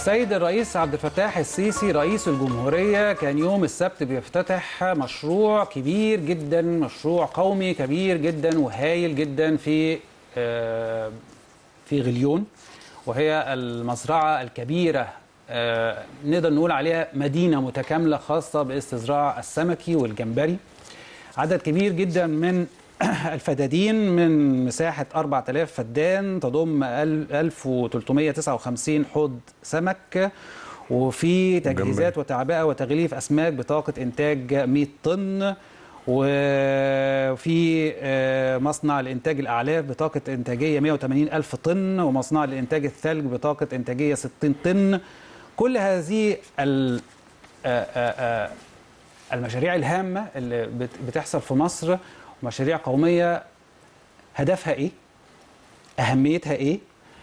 السيد الرئيس عبد الفتاح السيسي رئيس الجمهورية كان يوم السبت بيفتتح مشروع كبير جدا مشروع قومي كبير جدا وهايل جدا في آه، في غليون وهي المزرعة الكبيرة آه، نقدر نقول عليها مدينة متكاملة خاصة باستزراع السمكي والجمبري عدد كبير جدا من الفدادين من مساحة 4000 فدان تضم 1359 حوض سمك وفي تجهيزات وتعبئة وتغليف أسماك بطاقة إنتاج 100 طن وفي آه، مصنع لإنتاج الأعلاف بطاقة إنتاجية 180 ألف طن ومصنع لإنتاج الثلج بطاقة إنتاجية 60 طن كل هذه ال- آه، آه، آه، المشاريع الهامة اللي بت- بتحصل في مصر مشاريع قومية هدفها إيه؟ أهميتها إيه؟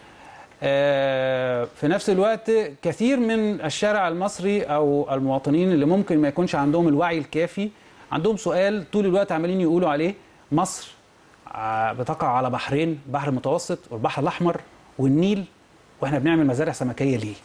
آه، في نفس الوقت كثير من الشارع المصري أو المواطنين اللي ممكن ما يكونش عندهم الوعي الكافي عندهم سؤال طول الوقت عمالين يقولوا عليه مصر آه، بتقع على بحرين بحر المتوسط والبحر الأحمر والنيل وإحنا بنعمل مزارع سمكية ليه؟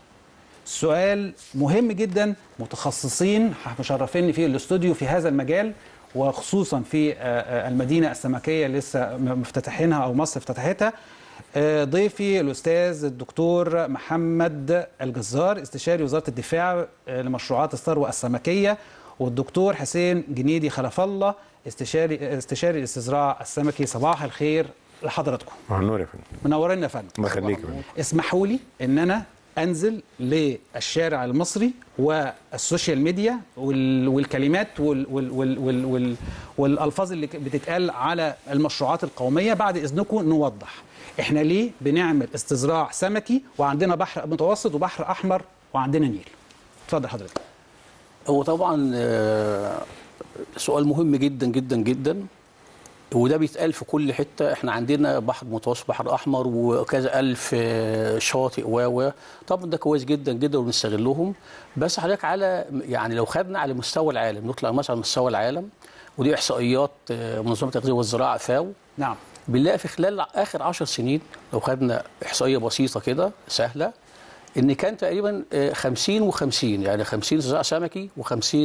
سؤال مهم جدا متخصصين مشرفيني في الاستوديو في هذا المجال وخصوصا في آه، آه، المدينه السمكيه اللي لسه مفتتحينها او مصر افتتحتها آه، ضيفي الاستاذ الدكتور محمد الجزار استشاري وزاره الدفاع آه، لمشروعات الثروه السمكيه والدكتور حسين جنيدي خلف الله استشاري استشاري الاستزراع السمكي صباح الخير لحضراتكم مع النور يا فندم منورنا يا فندم الله يخليك يا فندم اسمحوا لي ان انا انزل للشارع المصري والسوشيال ميديا وال- والكلمات وال وال وال وال وال والالفاظ اللي ك- بتتقال على المشروعات القوميه بعد اذنكم نوضح احنا ليه بنعمل استزراع سمكي وعندنا بحر متوسط وبحر احمر وعندنا نيل اتفضل حضرتك هو طبعا آه، سؤال مهم جدا جدا جدا وده بيتقال في كل حته احنا عندنا بحر متوسط بحر احمر وكذا الف آه، شاطئ و و طبعا ده كويس جدا جدا وبنستغلهم بس حضرتك على يعني لو خدنا على مستوى العالم نطلع مثلا على مستوى العالم ودي احصائيات آه، منظمه التغذيه والزراعه فاو نعم بنلاقي في خلال اخر 10 سنين لو خدنا احصائيه بسيطه كده سهله ان كان تقريبا آه، 50 و50 يعني 50 زراعه سمكي و50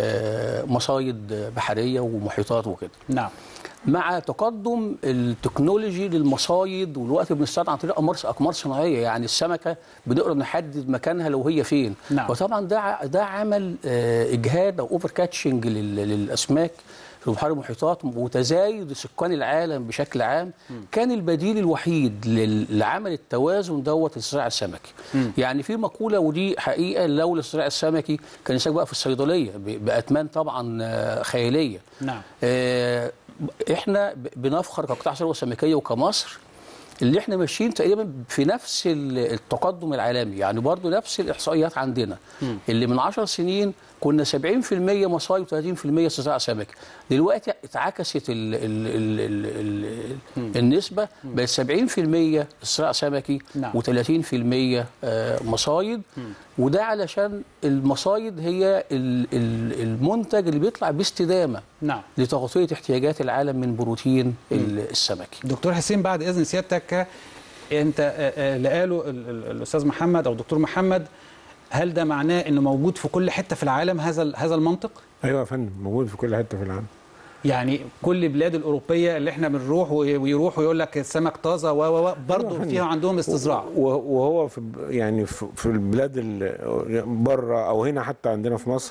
مصايد بحريه ومحيطات وكده نعم مع تقدم التكنولوجي للمصايد والوقت بنستخدم عن طريق اقمار اقمار صناعيه يعني السمكه بنقدر نحدد مكانها لو هي فين نعم. وطبعا ده ع- ده عمل آه، اجهاد او اوفر كاتشنج للاسماك في بحار المحيطات وتزايد سكان العالم بشكل عام كان البديل الوحيد لل- لعمل التوازن دوت الزراعه السمكي يعني في مقوله ودي حقيقه لولا الزراعه السمكي كان الانسان بقى في الصيدليه ب- باثمان طبعا آه، خياليه نعم آه، احنا ب- بنفخر كقطاع ثروه سمكيه وكمصر اللي احنا ماشيين تقريبا في نفس ال- التقدم العالمي يعني برضو نفس الاحصائيات عندنا اللي من 10 سنين كنا 70% مصايد و30% استزراع سمكي دلوقتي اتعكست ال ال ال ال ال النسبه بقت 70% استزراع سمكي نعم. و30% مصايد وده علشان المصايد هي ال- ال- المنتج اللي بيطلع باستدامه نعم لتغطيه احتياجات العالم من بروتين ال- السمكي دكتور حسين بعد اذن سيادتك انت آه، آه، اللي قاله ال- ال- الاستاذ محمد او الدكتور محمد هل ده معناه انه موجود في كل حته في العالم هذا ال- هذا المنطق؟ ايوه يا فندم موجود في كل حته في العالم يعني كل البلاد الاوروبيه اللي احنا بنروح وي- ويروح ويقول لك السمك طازه و و و برضه أيوة فيها عندهم استزراع و- وهو في يعني في في البلاد ال- بره او هنا حتى عندنا في مصر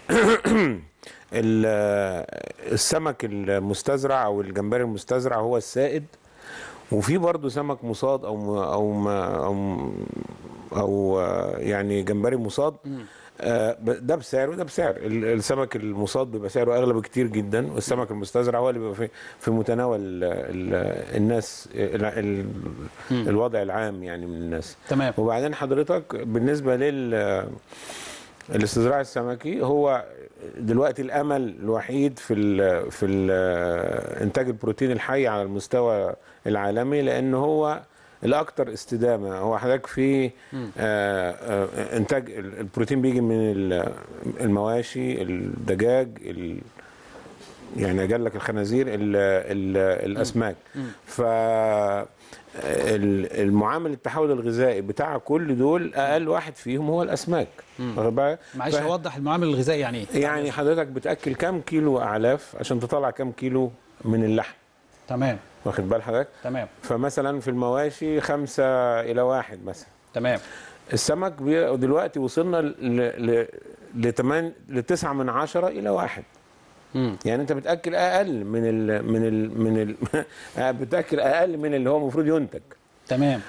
ال- السمك المستزرع او الجمبري المستزرع هو السائد وفي برضه سمك مصاد او م- او ما- او م- او آه، يعني جمبري مصاد آه، ب- ده بسعر وده بسعر ال- السمك المصاد بيبقى سعره اغلى بكتير جدا والسمك المستزرع هو اللي بيبقى في في متناول ال- ال- الناس ال- ال- الوضع العام يعني من الناس تمام وبعدين حضرتك بالنسبه لل الاستزراع السمكي هو دلوقتي الامل الوحيد في ال في ال انتاج البروتين الحي على المستوى العالمي لان هو الاكثر استدامه هو حضرتك في آه، آه، انتاج ال- البروتين بيجي من ال- المواشي الدجاج ال- يعني قال لك الخنازير ال ال الاسماك ف ال- المعامل التحول الغذائي بتاع كل دول اقل واحد فيهم هو الاسماك واخد بالك؟ معلش ف- اوضح المعامل الغذائي يعني ايه يعني حضرتك بتاكل كام كيلو اعلاف عشان تطلع كام كيلو من اللحم تمام واخد بال حضرتك تمام فمثلا في المواشي خمسة إلى واحد مثلا تمام السمك بي- دلوقتي وصلنا ل ل لتمن لتسعة من عشرة إلى واحد مم. يعني أنت بتأكل أقل من ال من ال من ال بتأكل أقل من اللي هو المفروض ينتج تمام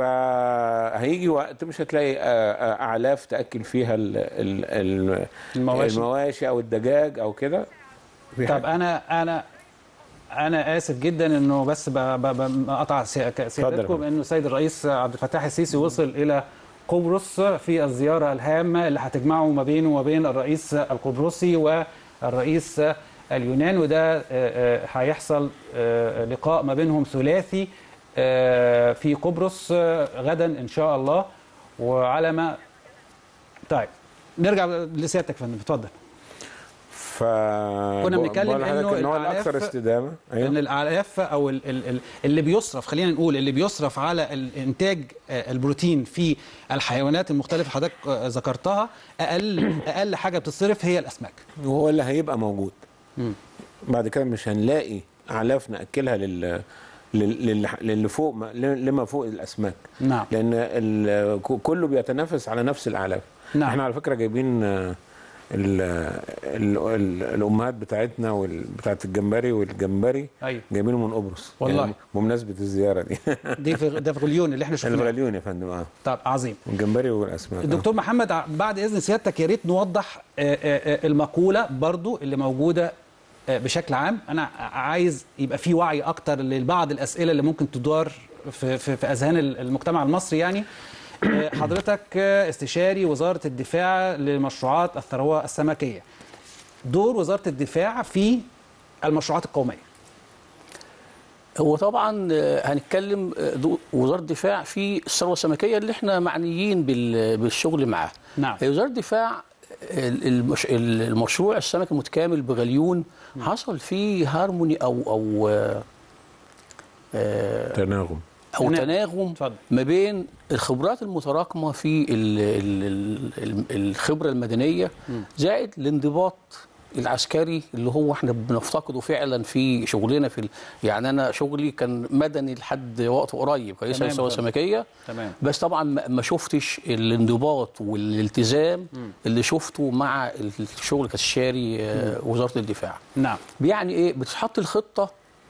فهيجي وقت مش هتلاقي آه، آه، أعلاف تأكل فيها ال ال ال المواشي. المواشي أو الدجاج أو كده في طب حاجة. انا انا انا اسف جدا انه بس ب- ب- بقطع سي- ك- سيادتكم اتفضل. انه السيد الرئيس عبد الفتاح السيسي وصل الى قبرص في الزياره الهامه اللي هتجمعه ما بينه وما بين الرئيس القبرصي والرئيس اليونان وده آه، آه، هيحصل آه، لقاء ما بينهم ثلاثي آه، في قبرص آه، غدا ان شاء الله وعلى ما طيب نرجع لسيادتك يا فندم اتفضل ف كنا بنتكلم بقول لحضرتك إنه ان هو الأعلاف- الاكثر استدامه ان الاعلاف او ال- ال- ال- اللي بيصرف خلينا نقول اللي بيصرف على الانتاج آه، البروتين في الحيوانات المختلفه حضرتك آه، ذكرتها اقل اقل حاجه بتصرف هي الاسماك وهو اللي هيبقى موجود بعد كده مش هنلاقي اعلاف ناكلها لل لل- لل- للي فوق ما- لما فوق الاسماك نعم. لان ال- ك- كله بيتنافس على نفس الاعلاف نعم. احنا على فكره جايبين آه، ال ال ال الامهات بتاعتنا وال- بتاعت الجمبري والجمبري أيوة. جايبينه من قبرص والله. يعني بمناسبه الزياره دي دي في ده في غليون اللي احنا شفناه الغليون يا فندم اه طب عظيم الجمبري والاسماك آه. الدكتور محمد ع- بعد اذن سيادتك يا ريت نوضح آه، آه، آه، المقوله برضو اللي موجوده آه، بشكل عام انا ع- عايز يبقى في وعي اكتر لبعض الاسئله اللي ممكن تدار في, في, في اذهان ال- المجتمع المصري يعني آه، حضرتك آه، استشاري وزاره الدفاع لمشروعات الثروه السمكيه دور وزاره الدفاع في المشروعات القوميه هو طبعا آه، هنتكلم آه، دو- وزاره الدفاع في الثروه السمكيه اللي احنا معنيين بال- بالشغل معاها. نعم. هي وزاره الدفاع ال- المش... ال- المشروع السمك المتكامل بغليون حصل فيه هارموني او او آه، آه، تناغم او تناغم. تناغم اتفضل. ما بين الخبرات المتراكمه في ال ال ال ال الخبره المدنيه زائد الانضباط العسكري اللي هو احنا بنفتقده فعلا في شغلنا في ال- يعني انا شغلي كان مدني لحد وقت قريب كان لسه تمام، سوا تمام. سمكيه تمام. بس طبعا ما ما شفتش الانضباط والالتزام اللي شفته مع الشغل كاستشاري آه، وزاره الدفاع نعم يعني ايه بتتحط الخطه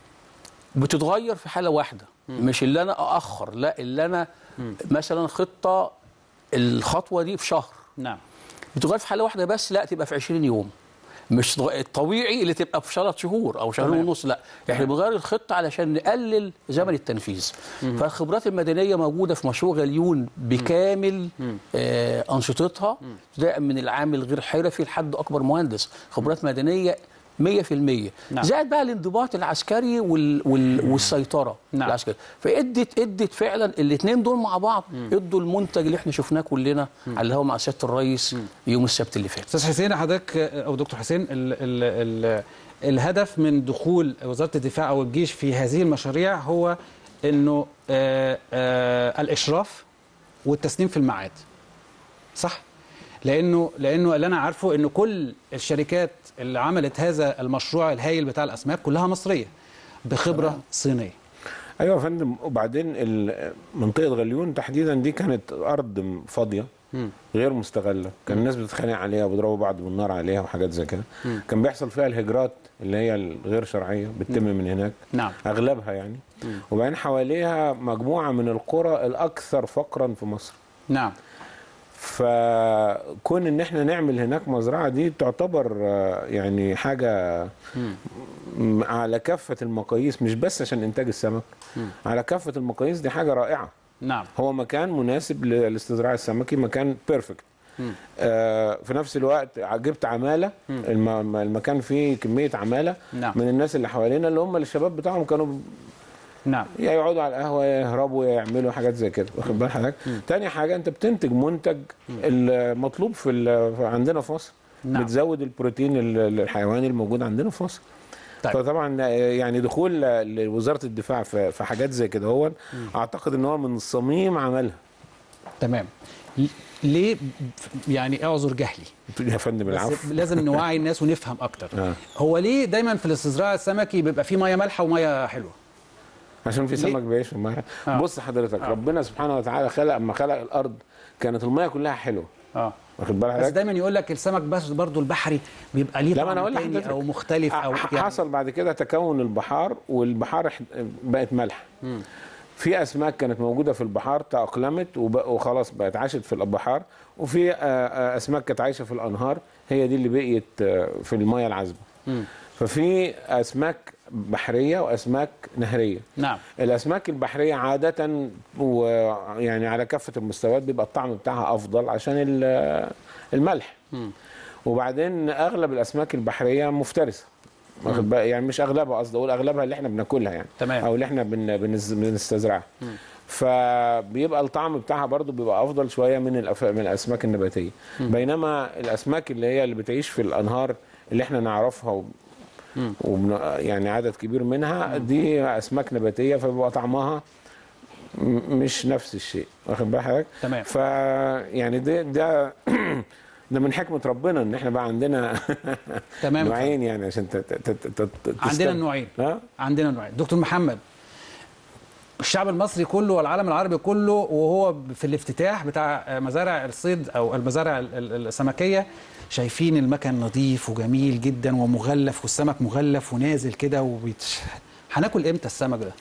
بتتغير في حاله واحده مش اللي انا ااخر لا اللي انا مثلا خطه الخطوه دي في شهر نعم بتتغير في حاله واحده بس لا تبقى في 20 يوم مش تغ- الطبيعي اللي تبقى في ثلاث شهور او شهرين تمام. ونص لا احنا بنغير الخطه علشان نقلل زمن التنفيذ فالخبرات المدنيه موجوده في مشروع غليون بكامل آه انشطتها ابتداء من العامل غير حرفي لحد اكبر مهندس خبرات مدنيه 100% نعم. زائد بقى الانضباط العسكري وال وال والسيطره نعم. العسكريه فادت ادت فعلا الاثنين دول مع بعض ادوا المنتج اللي احنا شفناه كلنا على اللي هو مع سياده الرئيس يوم السبت اللي فات استاذ حسين حضرتك او دكتور حسين ال ال ال الهدف من دخول وزاره الدفاع او الجيش في هذه المشاريع هو انه آه آه الاشراف والتسليم في الميعاد صح لانه لانه اللي انا عارفه انه كل الشركات اللي عملت هذا المشروع الهائل بتاع الاسماك كلها مصريه بخبره صينيه ايوه يا فندم وبعدين ال- منطقه غليون تحديدا دي كانت ارض فاضيه غير مستغله كان الناس بتتخانق عليها وبيضربوا بعض بالنار عليها وحاجات زي كده كان بيحصل فيها الهجرات اللي هي الغير شرعيه بتتم من هناك نعم. اغلبها يعني وبعدين حواليها مجموعه من القرى الاكثر فقرا في مصر نعم فكون ان احنا نعمل هناك مزرعه دي تعتبر آه، يعني حاجه م- على كافه المقاييس مش بس عشان انتاج السمك على كافه المقاييس دي حاجه رائعه نعم هو مكان مناسب للاستزراع السمكي مكان بيرفكت آه في نفس الوقت جبت عماله الم- المكان فيه كميه عماله نعم. من الناس اللي حوالينا اللي هم الشباب بتاعهم كانوا نعم يا يقعدوا على القهوه يا يهربوا يا يعملوا حاجات زي كده واخد بال حضرتك تاني حاجه انت بتنتج منتج المطلوب في ال- في- عندنا في مصر نعم. بتزود البروتين ال- الحيواني الموجود عندنا في مصر طيب. فطبعا آه، يعني دخول ل- لوزاره الدفاع في في حاجات زي كده هو اعتقد ان هو من الصميم عملها تمام ل- ليه يعني اعذر جهلي يا فندم بس العفو لازم نوعي الناس ونفهم اكتر آه. هو ليه دايما في الاستزراع السمكي بيبقى فيه ميه مالحه وميه حلوه عشان في ليه؟ سمك بيعيش في الميه آه. بص حضرتك آه. ربنا سبحانه وتعالى خلق اما خلق الارض كانت الميه كلها حلوه اه واخد بالك بس حضرتك؟ دايما يقول لك السمك بس برضو البحري بيبقى ليه لا، ما أنا طعم أقول تاني لحضرتك. او مختلف او ح- يعني حصل بعد كده تكون البحار والبحار اح- بقت مالحه في اسماك كانت موجوده في البحار تاقلمت وب- وخلاص بقت عاشت في البحار وفي آه، آه، اسماك كانت عايشه في الانهار هي دي اللي بقيت آه، في الميه العذبه ففي اسماك بحريه واسماك نهريه نعم الاسماك البحريه عاده ويعني على كافه المستويات بيبقى الطعم بتاعها افضل عشان ال- الملح وبعدين اغلب الاسماك البحريه مفترسه واخد بالك؟ يعني مش اغلبها قصدي اقول اغلبها اللي احنا بناكلها يعني تمام. او اللي احنا بن بنز- بنستزرعها فبيبقى الطعم بتاعها برضو بيبقى افضل شويه من الأف... من الاسماك النباتيه بينما الاسماك اللي هي اللي بتعيش في الانهار اللي احنا نعرفها و... وبن... يعني عدد كبير منها دي اسماك نباتيه فبيبقى طعمها م- مش نفس الشيء واخد بال حضرتك تمام. ف يعني ده ده ده من حكمه ربنا ان احنا بقى عندنا تمام. نوعين يعني عشان ت... ت... ت... ت... ت... عندنا تستمع. النوعين ها عندنا نوعين دكتور محمد الشعب المصري كله والعالم العربي كله وهو في الافتتاح بتاع مزارع الصيد او المزارع ال- ال- السمكيه شايفين المكان نظيف وجميل جدا ومغلف والسمك مغلف ونازل كده وبيتش... هناكل امتى السمك ده؟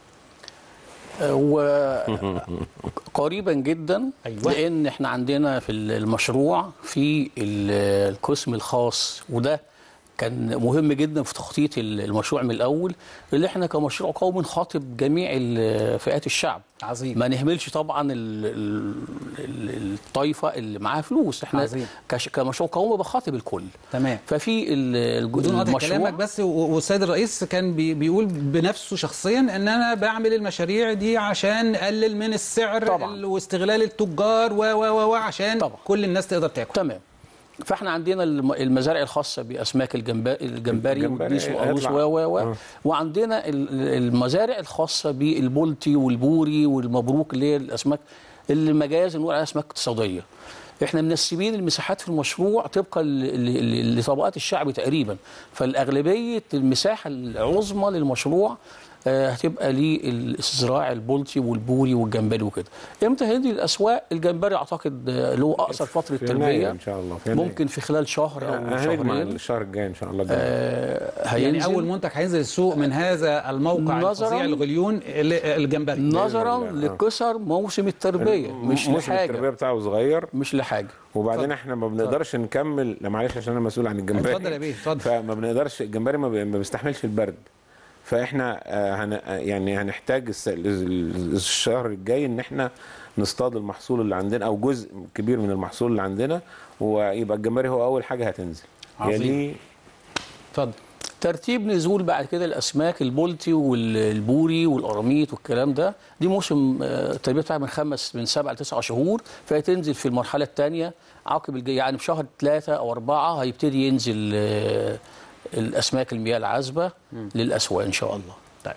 وقريبا جدا أيوة. لان احنا عندنا في المشروع في ال- القسم الخاص وده كان مهم جدا في تخطيط المشروع من الاول اللي احنا كمشروع قومي نخاطب جميع ال- فئات الشعب عظيم ما نهملش طبعا ال- ال- ال- الطائفه اللي معاها فلوس احنا عظيم. كش- كمشروع قومي بخاطب الكل تمام ففي ال- الج- بدون قطع المشروع كلامك بس و- والسيد الرئيس كان بي بيقول بنفسه شخصيا ان انا بعمل المشاريع دي عشان نقلل من السعر طبعاً. ال- واستغلال التجار و و و- و عشان طبعاً. كل الناس تقدر تاكل تمام فاحنا عندنا الم- المزارع الخاصه باسماك الجمبا- الجمبري الجمبري والديس والقاروص هيطلع. و و و آه. وعندنا ال- المزارع الخاصه بالبولتي والبوري والمبروك اللي هي الاسماك المجاز نقول عليها اسماك اقتصاديه احنا منسبين المساحات في المشروع طبقا ل- ل- ل- لطبقات الشعب تقريبا فالاغلبيه المساحه العظمى للمشروع آه، هتبقى للاستزراع البولتي والبوري والجمبري وكده امتى هينزل الاسواق الجمبري اعتقد آه، اللي هو اقصر فتره في يناير تربيه ان شاء الله في يناير. ممكن في خلال شهر او هنجمع شهرين الشهر الجاي ان شاء الله الجاي. آه، يعني هينزل اول منتج هينزل السوق من هذا الموقع نظراً- الفظيع الغليون ال- الجمبري نظرا بإذن الله. لقصر موسم التربيه مش موسم التربيه لحاجه بتاعه صغير مش لحاجه وبعدين احنا ما بنقدرش نكمل لا معلش عشان انا مسؤول عن الجمبري اتفضل يا بيه، اتفضل. فما بنقدرش الجمبري ما, بي- ما بيستحملش البرد فاحنا آه، هن يعني هنحتاج الس- ال- الشهر الجاي ان احنا نصطاد المحصول اللي عندنا او جزء كبير من المحصول اللي عندنا ويبقى الجمبري هو اول حاجه هتنزل عظيم. يليه اتفضل ترتيب نزول بعد كده الاسماك البولتي والبوري والقراميط والكلام ده دي موسم آه، التربيه بتاعها من خمس من سبع لتسع شهور فهتنزل في المرحله الثانيه عقب الجاي يعني في شهر ثلاثه او اربعه هيبتدي ينزل آه، الاسماك المياه العذبه للاسواق ان شاء الله طيب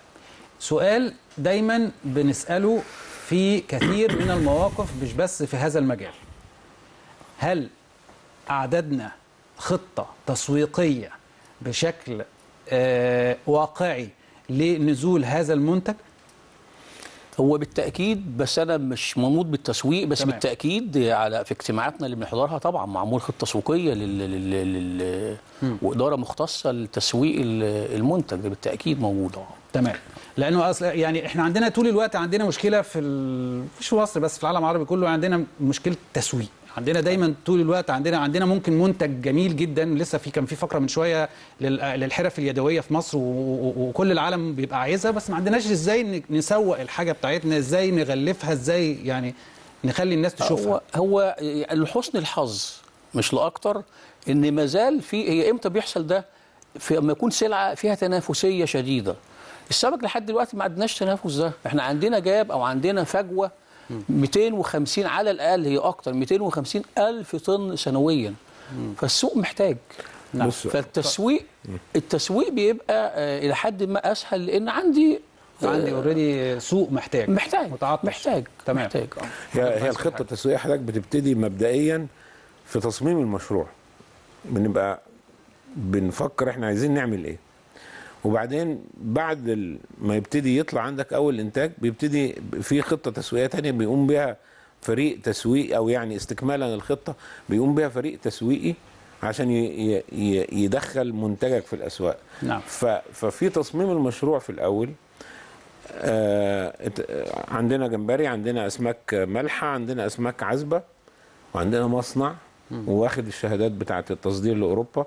سؤال دايما بنسأله في كثير من المواقف مش بس في هذا المجال هل أعددنا خطة تسويقية بشكل آه واقعي لنزول هذا المنتج هو بالتاكيد بس انا مش منوط بالتسويق بس تمام. بالتاكيد على في اجتماعاتنا اللي بنحضرها طبعا معمول خطه تسويقيه لل... لل... لل... واداره مختصه لتسويق ال- المنتج ده بالتاكيد موجوده تمام لانه اصل يعني احنا عندنا طول الوقت عندنا مشكله في ال... مش في مصر بس في العالم العربي كله عندنا مشكله تسويق عندنا دايما طول الوقت عندنا عندنا ممكن منتج جميل جدا لسه في كان في فقره من شويه لل... للحرف اليدويه في مصر و... و... وكل العالم بيبقى عايزها بس ما عندناش ازاي ن- نسوق الحاجه بتاعتنا ازاي نغلفها ازاي يعني نخلي الناس تشوفها هو هو لحسن الحظ مش لاكتر ان ما زال في هي امتى بيحصل ده في لما يكون سلعه فيها تنافسيه شديده السمك لحد دلوقتي ما عندناش تنافس ده احنا عندنا جاب او عندنا فجوه 250 على الاقل هي اكتر 250 الف طن سنويا فالسوق محتاج نعم. بص فالتسويق التسويق بيبقى آه، الى حد ما اسهل لان عندي عندي اوريدي سوق محتاج محتاج متعطش محتاج تمام محتاج آه. هي هي الخطه التسويقيه حضرتك بتبتدي مبدئيا في تصميم المشروع بنبقى بنفكر احنا عايزين نعمل ايه وبعدين بعد ال- ما يبتدي يطلع عندك اول انتاج بيبتدي في خطه تسويقيه تانية بيقوم بها فريق تسويق او يعني استكمالا للخطه بيقوم بها فريق تسويقي عشان ي- ي- ي- يدخل منتجك في الاسواق نعم. ف- ففي تصميم المشروع في الاول آه، ات- آه، عندنا جمبري عندنا اسماك مالحه عندنا اسماك عذبه وعندنا مصنع واخد الشهادات بتاعه التصدير لاوروبا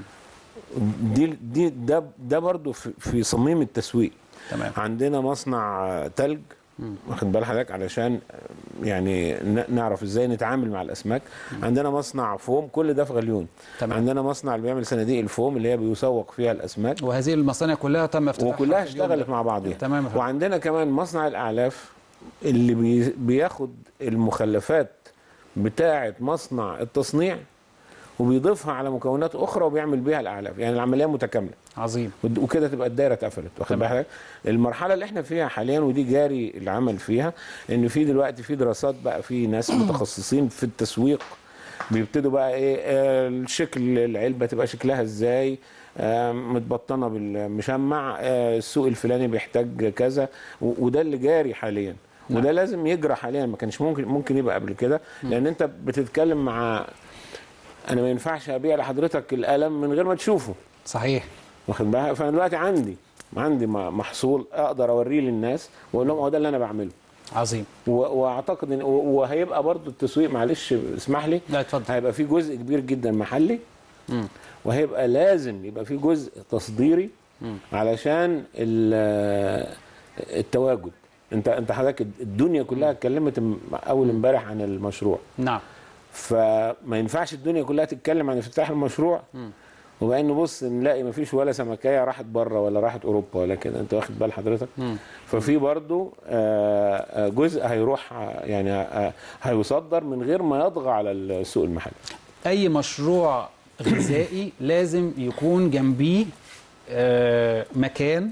دي دي ده ده برضو في, في صميم التسويق تمام. عندنا مصنع آه، تلج واخد بال حضرتك علشان آه، يعني ن- نعرف ازاي نتعامل مع الاسماك عندنا مصنع فوم كل ده في غليون تمام. عندنا مصنع اللي بيعمل صناديق الفوم اللي هي بيسوق فيها الاسماك وهذه المصانع كلها تم افتتاحها وكلها في اليوم اشتغلت ده. مع بعضها تمام يا فندم. وعندنا كمان مصنع الاعلاف اللي بي بياخد المخلفات بتاعه مصنع التصنيع وبيضيفها على مكونات اخرى وبيعمل بيها الاعلاف يعني العمليه متكامله عظيم ود- وكده تبقى الدايره اتقفلت واخد تمام. بالك المرحله اللي احنا فيها حاليا ودي جاري العمل فيها ان في دلوقتي في دراسات بقى في ناس متخصصين في التسويق بيبتدوا بقى ايه آه، الشكل العلبه تبقى شكلها ازاي آه، متبطنه بالمشمع آه، السوق الفلاني بيحتاج كذا و- وده اللي جاري حاليا وده لازم يجرى حاليا ما كانش ممكن ممكن يبقى قبل كده لان انت بتتكلم مع انا ما ينفعش ابيع لحضرتك القلم من غير ما تشوفه صحيح واخد بالك فانا دلوقتي عندي عندي م- محصول اقدر اوريه للناس واقول لهم هو ده اللي انا بعمله عظيم و- واعتقد ان و- وهيبقى برضو التسويق معلش اسمح لي لا اتفضل هيبقى في جزء كبير جدا محلي وهيبقى لازم يبقى في جزء تصديري علشان ال- التواجد انت انت حضرتك الدنيا كلها اتكلمت م- اول امبارح عن المشروع نعم فما ينفعش الدنيا كلها تتكلم عن افتتاح المشروع وبقى نبص نلاقي مفيش ولا سمكيه راحت بره ولا راحت اوروبا ولا كده انت واخد بال حضرتك ففي برضو آه، آه، جزء هيروح آه، يعني آه، هيصدر من غير ما يطغى على السوق المحلي اي مشروع غذائي لازم يكون جنبيه آه، مكان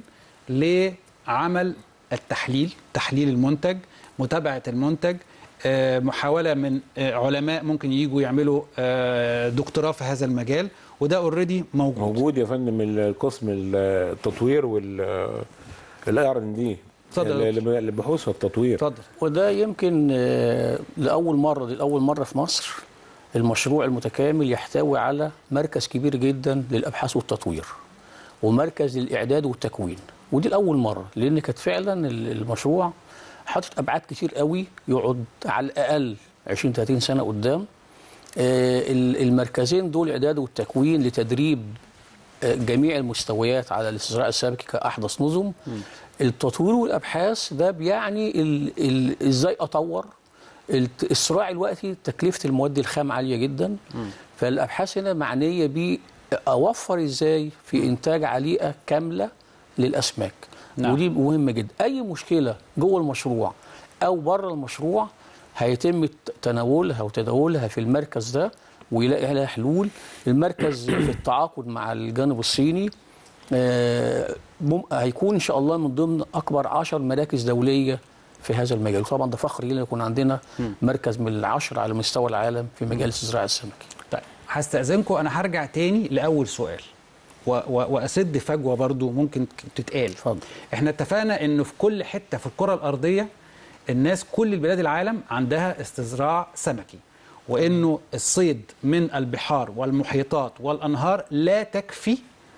لعمل التحليل تحليل المنتج متابعه المنتج آه، محاوله من آه، علماء ممكن يجوا يعملوا آه، دكتوراه في هذا المجال وده اوريدي موجود موجود يا فندم القسم التطوير وال الار ان دي اتفضل يا البحوث والتطوير اتفضل وده يمكن آه، لاول مره دي لاول مره في مصر المشروع المتكامل يحتوي على مركز كبير جدا للابحاث والتطوير ومركز للاعداد والتكوين ودي لاول مره لان كانت فعلا ال- المشروع حاطط ابعاد كتير قوي يقعد على الاقل 20 30 سنه قدام آه، ال- المركزين دول الاعداد والتكوين لتدريب آه، جميع المستويات على الاستزراع السمكي كاحدث نظم التطوير والابحاث ده بيعني ال- ال- ازاي اطور الت- الصراع الوقتي تكلفه المواد الخام عاليه جدا فالابحاث هنا معنيه ب اوفر ازاي في انتاج عليقه كامله للاسماك نعم. ودي مهمه جدا اي مشكله جوه المشروع او بره المشروع هيتم ت- تناولها وتداولها في المركز ده ويلاقي لها حلول المركز في التعاقد مع الجانب الصيني آه، مم- هيكون ان شاء الله من ضمن اكبر عشر مراكز دوليه في هذا المجال وطبعا ده فخر لينا يكون عندنا مركز من العشر على مستوى العالم في مجال الاستزراع السمكي طيب هستأذنكم أنا هرجع تاني لأول سؤال و و وأسد فجوة برضو ممكن ك- تتقال اتفضل. احنا اتفقنا انه في كل حتة في الكرة الأرضية الناس كل البلاد العالم عندها استزراع سمكي وانه الصيد من البحار والمحيطات والأنهار لا تكفي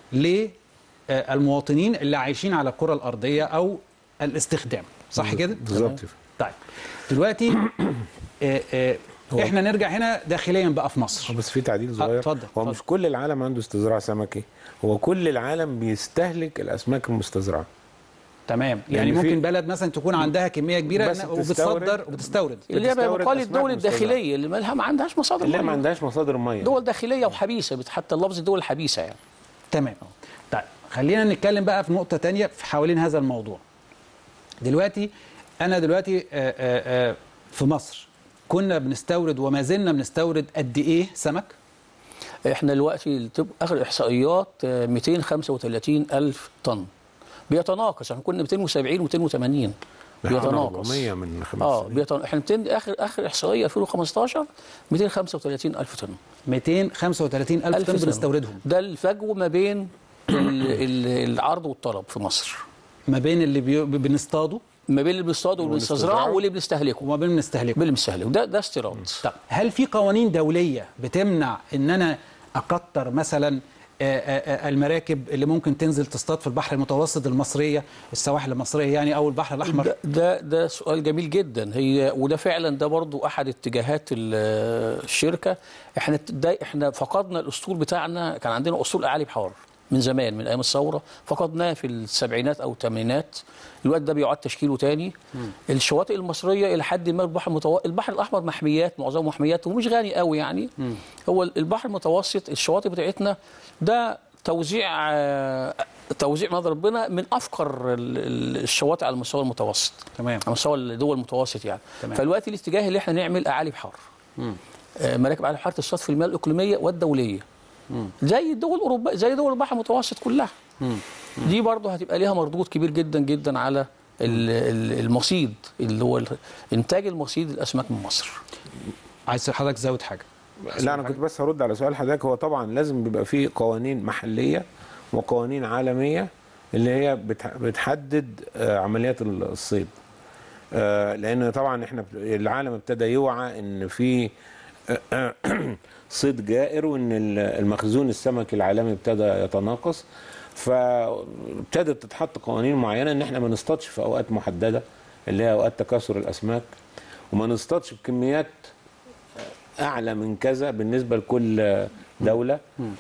للمواطنين اللي عايشين على الكرة الأرضية أو الاستخدام صح كده؟ بالظبط طيب دلوقتي آه، آه، احنا نرجع هنا داخليا بقى في مصر بس في تعديل صغير اتفضل، هو اتفضل. مش كل العالم عنده استزراع سمكي هو كل العالم بيستهلك الاسماك المستزرعه تمام يعني يعني في- ممكن بلد مثلا تكون عندها كميه كبيره بس إنها- بتستورد. وبتصدر وبتستورد اللي هي بتستورد مقال أسماك الدول مستوردة. الداخليه اللي مالها ما عندهاش مصادر اللي ما مية. عندهاش مصادر ميه دول داخليه وحبيسه بت- حتى اللفظ الدول الحبيسه يعني تمام طيب خلينا نتكلم بقى في نقطه تانية في حوالين هذا الموضوع دلوقتي انا دلوقتي آه، آه، آه، في مصر كنا بنستورد وما زلنا بنستورد قد ايه سمك احنا دلوقتي طب اخر احصائيات آه، 235 الف طن بيتناقص احنا كنا 270 و280 بيتناقص 400 من خمس اه سنين. بيتن... احنا 200 اخر اخر احصائيه 2015 235 الف طن 235 الف ألف طن طن. بنستوردهم ده الفجوه ما بين ال... ال... العرض والطلب في مصر ما بين اللي بي... بنصطاده ما بين اللي بنصطاده واللي بنستزرعه والبنستزرعه. واللي بنستهلكه وما بين بنستهلكه باللي بنستهلكه ده ده استيراد طب هل في قوانين دوليه بتمنع ان انا اكتر مثلا آه، آه، آه، المراكب اللي ممكن تنزل تصطاد في البحر المتوسط المصريه السواحل المصريه يعني او البحر الاحمر ده ده, ده سؤال جميل جدا هي وده فعلا ده برضو احد اتجاهات ال- الشركه احنا ده احنا فقدنا الاسطول بتاعنا كان عندنا اسطول اعالي بحار من زمان من ايام الثوره فقدناه في السبعينات او الثمانينات الوقت ده بيعاد تشكيله تاني الشواطئ المصريه الى حد ما البحر المتوسط البحر الاحمر محميات معظمه محميات ومش غني قوي يعني هو البحر المتوسط الشواطئ بتاعتنا ده توزيع آه، توزيع نظر ربنا من افقر ال- ال- الشواطئ على المستوى المتوسط تمام على مستوى الدول المتوسط يعني تمام. فالوقت الاتجاه اللي احنا نعمل اعالي بحار آه، مراكب اعالي بحار تصطاد في المياه الاقليميه والدوليه زي الدول الاوروبيه زي دول البحر المتوسط كلها دي برضه هتبقى ليها مردود كبير جدا جدا على ال- ال- المصيد اللي هو ال- انتاج المصيد الاسماك من مصر عايز حضرتك تزود حاجه لا انا كنت بس هرد على سؤال حضرتك هو طبعا لازم بيبقى فيه قوانين محليه وقوانين عالميه اللي هي بتح- بتحدد آه، عمليات الصيد آه، لان طبعا احنا العالم ابتدى يوعى ان في آه، صيد جائر وان ال- المخزون السمكي العالمي ابتدى يتناقص فابتدت تتحط قوانين معينه ان احنا ما نصطادش في اوقات محدده اللي هي اوقات تكاثر الاسماك وما نصطادش بكميات اعلى من كذا بالنسبه لكل دوله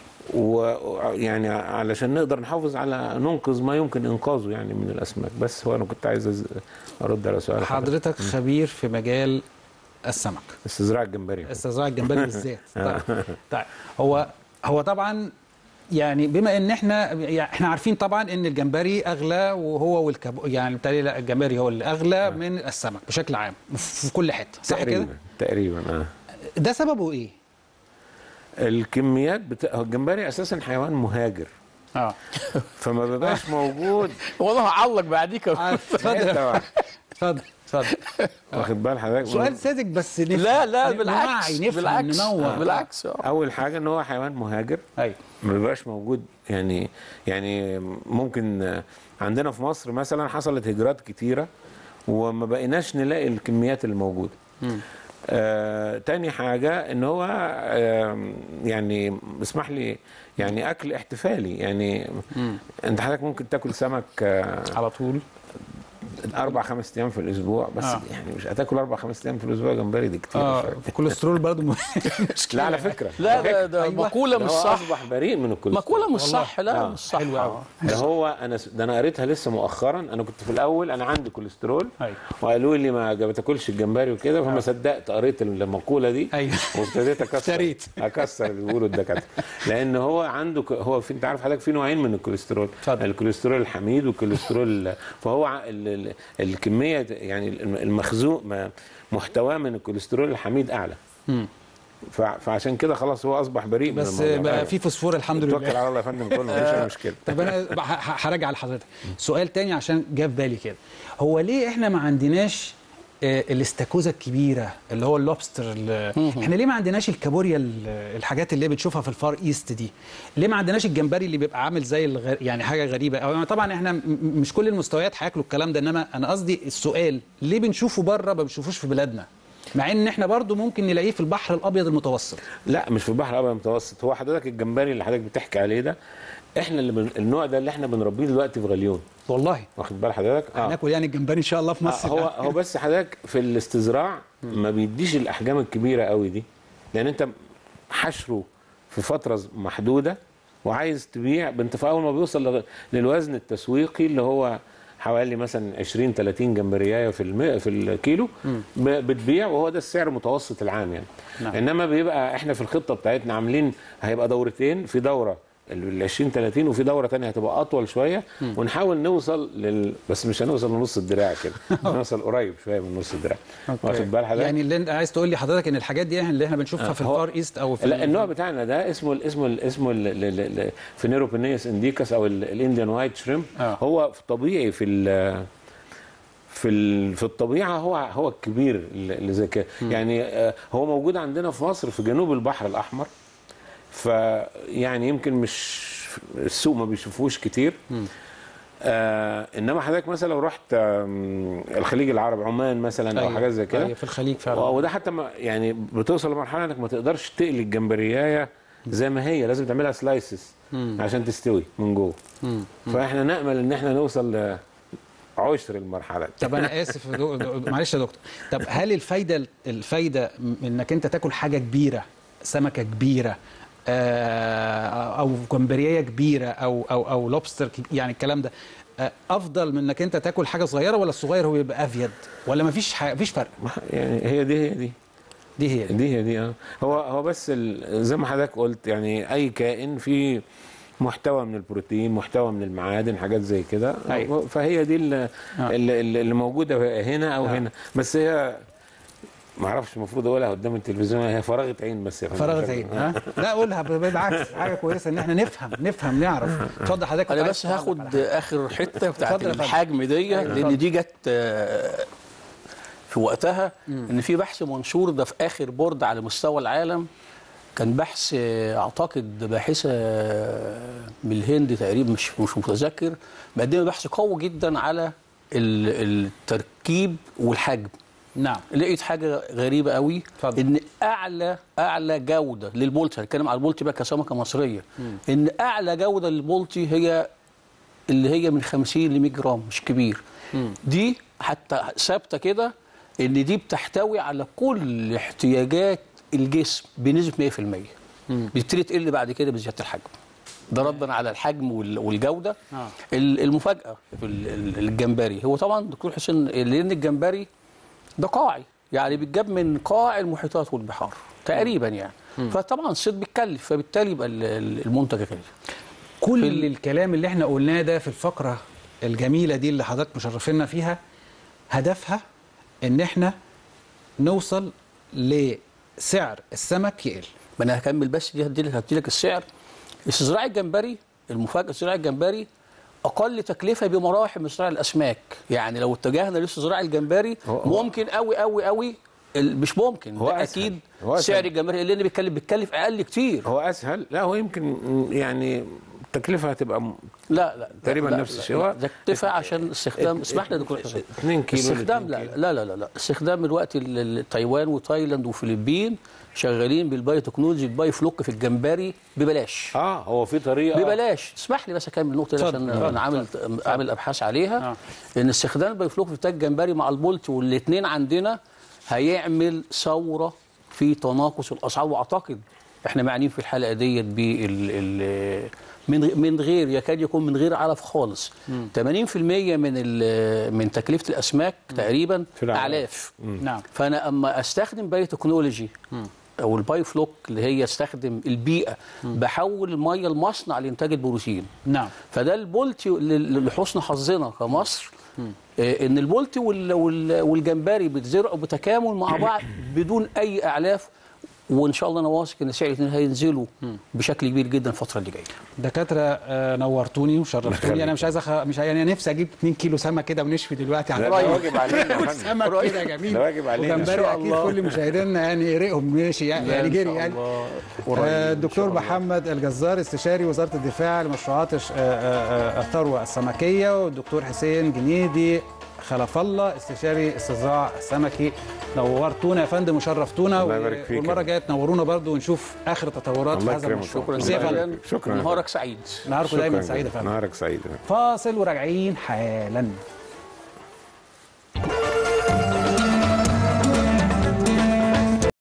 ويعني علشان نقدر نحافظ على ننقذ ما يمكن انقاذه يعني من الاسماك بس هو انا كنت عايز أز- ارد على سؤال حضرتك خبير في مجال السمك استزراع الجمبري استزراع الجمبري بالذات طيب. طيب هو هو طبعا يعني بما ان احنا يعني احنا عارفين طبعا ان الجمبري اغلى وهو والكب يعني بالتالي لا الجمبري هو اللي اغلى من السمك بشكل عام في كل حته صح كده؟ تقريبا تقريبا اه ده سببه ايه؟ الكميات بتا... هو الجمبري اساسا حيوان مهاجر اه فما بيبقاش موجود والله هعلق بعديك اتفضل حتة واحدة. اتفضل اتفضل واخد بال حضرتك سؤال ساذج بس نفهم لا لا نوعي، بالعكس نفهم بالعكس ننور بالعكس آه. اول حاجه ان هو حيوان مهاجر ايوه ما بيبقاش موجود يعني يعني ممكن عندنا في مصر مثلا حصلت هجرات كتيره وما بقيناش نلاقي الكميات اللي موجوده آه، تاني حاجة ان هو آه يعني اسمح لي يعني اكل احتفالي يعني انت حضرتك ممكن تاكل سمك آه على طول اربع خمس ايام في الاسبوع بس آه. آه. يعني مش هتاكل اربع خمس ايام في الاسبوع جمبري دي كتير اه شوية. الكوليسترول برضه مشكله لا على فكرة لا على ده, فكرة. ده أيوة. مقوله ده مش هو صح اصبح بريء من الكوليسترول مقوله مش صح لا آه. مش صح حلو أوي. آه. ده هو انا س- ده انا قريتها لسه مؤخرا انا كنت في الاول انا عندي كوليسترول أيوة. وقالوا لي ما ما تاكلش الجمبري وكده فما صدقت قريت المقوله دي أيوة. وابتديت اكسر اشتريت. اكسر اللي بيقولوا الدكاتره لان هو عنده ك- هو في انت عارف حضرتك في نوعين من الكوليسترول اتفضل. الكوليسترول الحميد والكوليسترول فهو ع- ال- ال- الكميه يعني المخزون ما- محتواه من الكوليسترول الحميد اعلى ف- فعشان كده خلاص هو اصبح بريء من بس الموضوع بقى ده. في فوسفور الحمد توكل لله على الله يا فندم كله مفيش اي مشكله طب انا ه- ه- هراجع لحضرتك سؤال تاني عشان جه في بالي كده هو ليه احنا ما عندناش آه، الاستاكوزا الكبيره اللي هو اللوبستر ال- احنا ليه ما عندناش الكابوريا ال- الحاجات اللي بتشوفها في الفار ايست دي ليه ما عندناش الجمبري اللي بيبقى عامل زي الغ... يعني حاجه غريبه أو طبعا احنا م- م- مش كل المستويات هياكلوا الكلام ده انما انا قصدي السؤال ليه بنشوفه بره ما بنشوفوش في بلادنا مع ان احنا برضو ممكن نلاقيه في البحر الابيض المتوسط لا مش في البحر الابيض المتوسط هو حضرتك الجمبري اللي حضرتك بتحكي عليه ده احنا اللي بن... النوع ده اللي احنا بنربيه دلوقتي في غليون والله واخد بال حضرتك هناكل يعني الجمبري ان شاء الله في مصر هو هو بس حضرتك في الاستزراع ما بيديش الاحجام الكبيره قوي دي لان انت حشره في فتره محدوده وعايز تبيع انت في اول ما بيوصل لغ- للوزن التسويقي اللي هو حوالي مثلا 20 30 جمبريايه في الم... في الكيلو ب... بتبيع وهو ده السعر المتوسط العام يعني نعم. انما بيبقى احنا في الخطه بتاعتنا عاملين هيبقى دورتين في دوره ال 20 30 وفي دوره تانية هتبقى اطول شويه ونحاول نوصل لل بس مش هنوصل لنص الدراع كده هنوصل قريب شويه من نص الدراع واخد بال حضرتك يعني اللي انت عايز تقول لي حضرتك ان الحاجات دي اللي احنا بنشوفها في هو- الفار ايست او في لا ال- النوع بتاعنا ده اسمه ال اسمه ال اسمه ال- ال- ال- ال- فينيروبينيوس انديكاس او ال- الانديان وايت شريم آه. هو في طبيعي في ال في ال في الطبيعه هو هو الكبير اللي اللي زي كده يعني آه، هو موجود عندنا في مصر في جنوب البحر الاحمر فيعني يمكن مش السوق ما بيشوفوش كتير آه انما حضرتك مثلا لو رحت آم، الخليج العربي عمان مثلا او أيوة. حاجات زي كده أيوة، في الخليج فعلا وده حتى ما يعني بتوصل لمرحله انك ما تقدرش تقلي الجمبريايه زي ما هي لازم تعملها سلايسز عشان تستوي من جوه فاحنا نامل ان احنا نوصل لعشر المرحله دي. طب انا اسف يا دو- دو- معلش يا دكتور طب هل الفايده الفايده من انك انت تاكل حاجه كبيره سمكه كبيره آه، او جمبريه كبيره او او او لوبستر يعني الكلام ده آه، افضل من انك انت تاكل حاجه صغيره ولا الصغير هو بيبقى افيد ولا مفيش حاجة مفيش فرق يعني هي دي هي دي دي هي دي. دي هي دي اه هو هو بس ال- زي ما حضرتك قلت يعني اي كائن فيه محتوى من البروتين محتوى من المعادن حاجات زي كده أيوة. فهي دي اللي, اللي, اللي موجوده هنا او آه. هنا بس هي ما اعرفش المفروض اقولها قدام التلفزيون هي فراغه عين بس يا فندم. فراغ عين ها لا قولها بالعكس حاجه كويسه ان احنا نفهم نفهم نعرف اتفضل حضرتك كنت انا عايز بس تعلق على هاخد حاجة. اخر حته بتاعت اتفضل يا فندم. الحجم دي أيوة، اتفضل. لان دي جت آه، في وقتها ان في بحث منشور ده في اخر بورد على مستوى العالم كان بحث آه، اعتقد باحثه آه، من الهند تقريبا مش مش متذكر مقدمه بحث قوي جدا على ال- التركيب والحجم نعم لقيت حاجه غريبه قوي اتفضل. ان اعلى اعلى جوده للبولتي هنتكلم على البولتي بقى كسمكه مصريه ان اعلى جوده للبولتي هي اللي هي من 50 ل 100 جرام مش كبير دي حتى ثابته كده ان دي بتحتوي على كل احتياجات الجسم بنسبه 100% بتبتدي تقل بعد كده بزياده الحجم ده ردا على الحجم وال- والجوده آه. ال- المفاجاه في ال- ال- الجمبري هو طبعا دكتور حسين لان الجمبري ده قاعي يعني بيتجاب من قاع المحيطات والبحار تقريبا يعني فطبعا الصيد بيتكلف فبالتالي يبقى ال- ال- المنتج غالي كل في ال- الكلام اللي احنا قلناه ده في الفقرة الجميلة دي اللي حضرتك مشرفينا فيها هدفها ان احنا نوصل لسعر السمك يقل ما انا هكمل بس دي هديلك هديلك السعر استزراع الجمبري المفاجاه استزراع الجمبري اقل تكلفه بمراحل من استزراع الاسماك يعني لو اتجهنا لاستزراع الجمبري هو- ممكن قوي قوي قوي ال- مش ممكن هو ده أسهل. اكيد هو أسهل. سعر الجمبري اللي بيتكلف بيتكلف اقل كتير هو اسهل لا هو يمكن يعني التكلفه هتبقى م- لا لا تقريبا لا نفس لا الشيء. لا هو ده اكتفاء عشان استخدام اسمح لي يا دكتور حسين 2 كيلو استخدام ل لا 2 كيلو. لا لا لا لا استخدام الوقت ال- ال- تايوان وتايلاند وفلبين شغالين بالبايو تكنولوجي الباي فلوك في الجمبري ببلاش اه هو في طريقه ببلاش تسمح لي بس اكمل النقطه دي اتفضل، عشان اتفضل، انا عامل عامل ابحاث عليها آه. ان استخدام الباي فلوك في بتاع الجمبري مع البولت والاثنين عندنا هيعمل ثوره في تناقص الاسعار واعتقد احنا معنيين في الحلقه ديت بال ال- من غ- من غير يكاد يكون من غير علف خالص 80% من ال- من تكلفه الاسماك تقريبا في الأعلاف. اعلاف نعم فانا اما استخدم بايو تكنولوجي او البايو فلوك اللي هي استخدم البيئه بحول الميه لمصنع لانتاج البروتين نعم فده البولتي ل- لحسن حظنا كمصر آه، ان البولتي وال- وال- والجمبري بيتزرعوا بتكامل مع بعض بدون اي اعلاف وان شاء الله انا واثق ان سعر الاثنين هينزلوا بشكل كبير جدا الفتره اللي جايه دكاترة آه، نورتوني وشرفتوني انا مش عايز أخ... مش عايز يعني نفسي اجيب 2 كيلو سمك كده ونشوي دلوقتي على لا، ده الرأي. واجب علينا يا فندم. سمك قريب. كده جميل ده واجب علينا. إن وجمبري شاء اكيد الله. كل مشاهدينا يعني يرقهم ماشي يعني, يعني جري يعني آه، الدكتور محمد الجزار استشاري وزاره الدفاع لمشروعات الش- آه، آه، آه، الثروه السمكيه والدكتور حسين جنيدي خلف الله استشاري استزراع السمكي نورتونا يا فندم وشرفتونا الله يبارك فيك. والمره الجايه تنورونا برضو ونشوف اخر التطورات في الله هذا يكرمك. المشروع شكرا ميرسي يا الله فندم. يبارك فيك. شكرا نهارك سعيد نهاركم شكراً دايما جداً. سعيد يا فندم نهارك سعيد فاصل وراجعين حالا